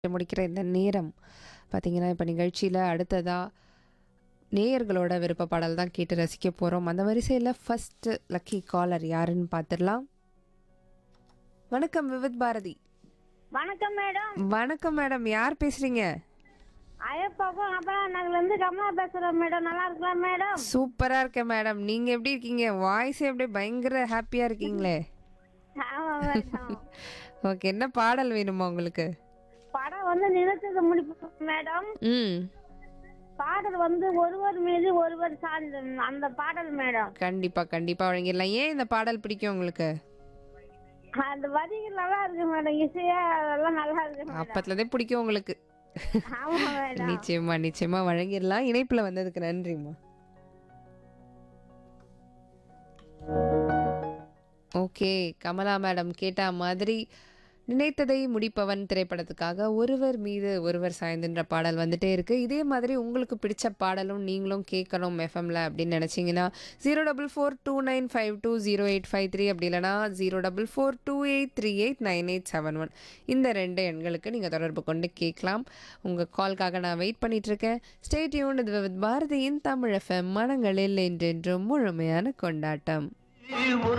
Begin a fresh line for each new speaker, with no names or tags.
முடிக்கிற இந்த நேரம் பார்த்தீங்கன்னா இப்போ நிகழ்ச்சியில் அடுத்ததாக நேயர்களோட விருப்ப பாடல் தான் கேட்டு ரசிக்க போகிறோம் அந்த வரிசையில் ஃபஸ்ட்டு லக்கி காலர் யாருன்னு பார்த்துடலாம் வணக்கம் விவித் பாரதி
வணக்கம் மேடம்
வணக்கம் மேடம் யார் பேசுகிறீங்க
ஐயப்பாக்கும் அப்புறம் நகர்ல இருந்து கமலா பேசுறேன் மேடம் நல்லா இருக்கலாம் மேடம்
சூப்பராக இருக்கேன் மேடம் நீங்கள் எப்படி இருக்கீங்க வாய்ஸே அப்படியே பயங்கர ஹாப்பியாக இருக்கீங்களே
ஆமா மேடம்
ஓகே என்ன பாடல் வேணுமா உங்களுக்கு
படம் வந்து நினைச்சது முடிப்பு மேடம்
ம்
பாடல் வந்து ஒருவர் மீது ஒருவர் சார்ந்து அந்த பாடல் மேடம்
கண்டிப்பாக கண்டிப்பாக வழங்கிடலாம் ஏன் இந்த பாடல் பிடிக்கும் உங்களுக்கு
அந்த வரிகள் நல்லா இருக்கு மேடம் இசையா அதெல்லாம் நல்லா இருக்கு மேடம்
அப்பத்துலேருந்தே பிடிக்கும் உங்களுக்கு
ஆமா மேடம்
நிச்சயமா நிச்சயமா வழங்கிடலாம் இணைப்புல வந்ததுக்கு நன்றிம்மா ஓகே கமலா மேடம் கேட்ட மாதிரி நினைத்ததை முடிப்பவன் திரைப்படத்துக்காக ஒருவர் மீது ஒருவர் சாய்ந்துன்ற பாடல் வந்துட்டே இருக்கு இதே மாதிரி உங்களுக்கு பிடிச்ச பாடலும் நீங்களும் கேட்கணும் எஃப்எம்ல அப்படின்னு நினைச்சீங்கன்னா zero double four two nine five two zero eight five three அப்படி இல்லைனா zero double four two eight three eight nine eight seven one இந்த ரெண்டு எண்களுக்கு நீங்கள் தொடர்பு கொண்டு கேட்கலாம் உங்கள் கால்க்காக நான் வெயிட் பண்ணிட்டு இருக்கேன் ஸ்டேட் யூன் இது வித் பாரதியின் தமிழ் எஃப்எம் மனங்களில் என்றென்றும் முழுமையான கொண்டாட்டம்
ஒரு